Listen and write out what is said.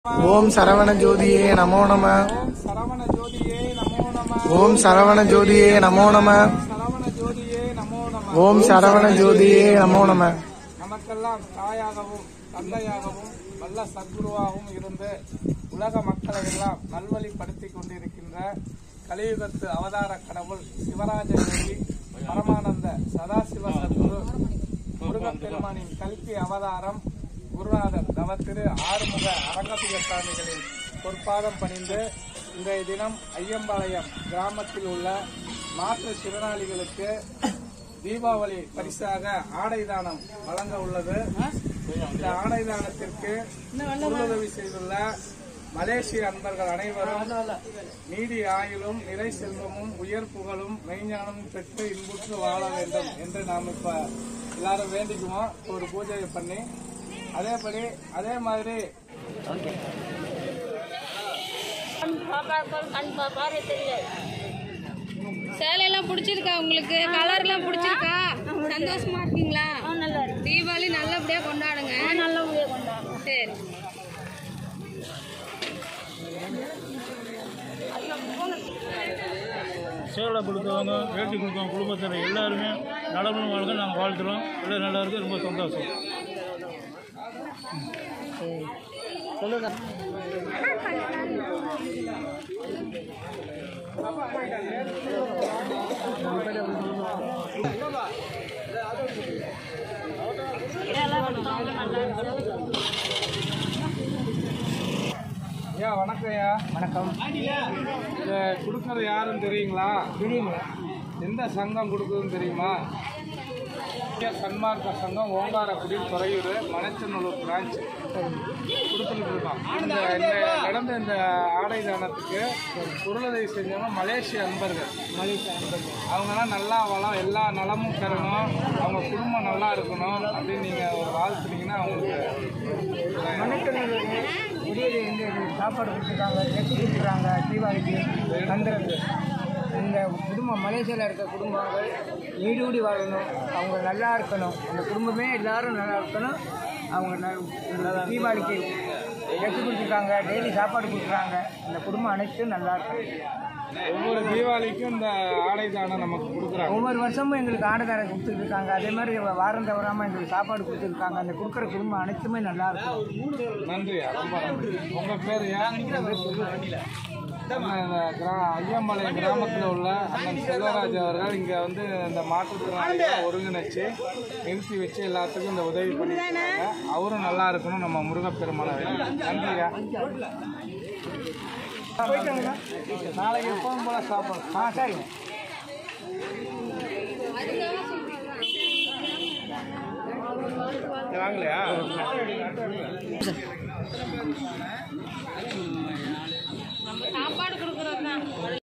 ஓம் சரவண ஜோதியே நமோ நம ஓம் சரவண ஜோதியே நமோ நம ஓம் சரவண ஜோதியே நமோ நம சரவண ஜோதியே நமோ நம ஓம் சரவண ஜோதியே நமோ நம நமக்கெல்லாம் தாயாகவும் தந்தையாகவும் நல்ல சத்குருவாகவும் இருந்து உலக மக்களை எல்லாம் நல்வழிப்படுத்தி கொண்டிருக்கின்ற கலியுகத்து அவதார கடவுள் சிவராஜ யோகி பரமானந்த சதாசிவ சத்குரு முருகப்பெருமானின் கல்கி அவதாரம் குருநாதர் தவத்திரு ஆறுமுக அரங்கத்திய சுவாமிகளின் பொற்பாதம் பணிந்து இன்றைய தினம் ஐயம்பாளையம் கிராமத்தில் உள்ள மாற்றுத் திறனாளிகளுக்கு தீபாவளி பரிசாக ஆடை தானம் வழங்க உள்ளது இந்த ஆடை தானத்திற்கு பொருளுதவி செய்துள்ள மலேசிய அன்பர்கள் அனைவரும் நீடி ஆயுளும் நிறை செல்வமும் உயர் புகழும் மெய்ஞானமும் பெற்று இன்புற்று வாழ வேண்டும் என்று நாம் இப்ப எல்லாரும் வேண்டிக்குவோம் ஒரு பூஜையை பண்ணி அதேபடி அதே மாதிரி கண் பாப்பாக்கள் கண் பாப்பாரு தெரியல சேலையெல்லாம் பிடிச்சிருக்கா உங்களுக்கு கலர்லாம் பிடிச்சிருக்கா சந்தோஷமா இருக்கீங்களா நல்லா இருக்கு தீபாவளி நல்லபடியா கொண்டாடுங்க நல்ல உதவி கொண்டாங்க சரி சேலை கொடுத்தவங்க வேட்டி கொடுத்தவங்க குடும்பத்தில் எல்லாருமே நலமும் வாழ்க நாங்கள் வாழ்த்துறோம் எல்லாம் நல்லா இருக்கு ரொம்ப சந்தோஷம் ஐயா வணக்கம் ஐயா வணக்கம் இதை கொடுக்கறது யாருன்னு தெரியுங்களா தெரியுங்க எந்த சங்கம் கொடுக்குதுன்னு தெரியுமா இந்திய சன்மார்க்க சங்கம் ஓங்காரக்குடி துறையூர் மணச்சநல்லூர் பிரான்ச் கொடுத்துட்டு இருக்கோம் இந்த இந்த நடந்த இந்த ஆடை தானத்துக்கு பொருளுதவி செஞ்சவங்க மலேசிய அன்பர்கள் மலேசிய அன்பர்கள் அவங்கெல்லாம் நல்லா வளம் எல்லா நலமும் பெறணும் அவங்க குடும்பம் நல்லா இருக்கணும் அப்படின்னு நீங்கள் ஒரு வாழ்த்துனீங்கன்னா அவங்களுக்கு உதவி வந்து எங்களுக்கு சாப்பாடு கொடுத்துருக்காங்க ட்ரெஸ் கொடுத்துருக்காங்க தீபாவளிக்கு தந்துருக்கு இந்த குடும்பம் மலேசியாவில் இருக்க குடும்பங்கள் நீடூடி வாழணும் அவங்க நல்லா இருக்கணும் அந்த குடும்பமே எல்லாரும் நல்லா இருக்கணும் அவங்க ந- இந்த தீபாவளிக்கு ட்ரெஸ் கொடுத்துருக்காங்க டெய்லி சாப்பாடு கொடுக்குறாங்க அந்த குடும்பம் அனைத்தும் நல்லா இருக்கணும் ஒவ்வொரு தீபாவளிக்கும் இந்த ஆடை தானம் நமக்கு கொடுக்குறாங்க ஒவ்வொரு வருஷமும் எங்களுக்கு ஆடதாரம் கொடுத்துட்டு இருக்காங்க அதே மாதிரி வாரம் தவறாமல் எங்களுக்கு சாப்பாடு கொடுத்துருக்காங்க அந்த கொடுக்குற குடும்பம் அனைத்துமே நல்லா இருக்கும் நன்றியா ரொம்ப நன்றி உங்க பேர் ஏன் இந்த கிரா ஐயம்பாளையம் கிராமத்தில் உள்ள அண்ணன் செல்வராஜ் அவர்கள் இங்கே வந்து இந்த மாற்றுத்திறனாளிகளை ஒருங்கிணைச்சு நிறுத்தி வச்சு எல்லாத்துக்கும் இந்த உதவி பண்ணியிருக்காங்க அவரும் நல்லா இருக்கணும் நம்ம முருகப்பெருமான வேணும் நன்றியா நாளைக்கு எப்பவும் போல சாப்பிடலாம் ஆ சரிங்க வாங்கலையா நம்ம சாப்பாடு கொடுக்கறது தான்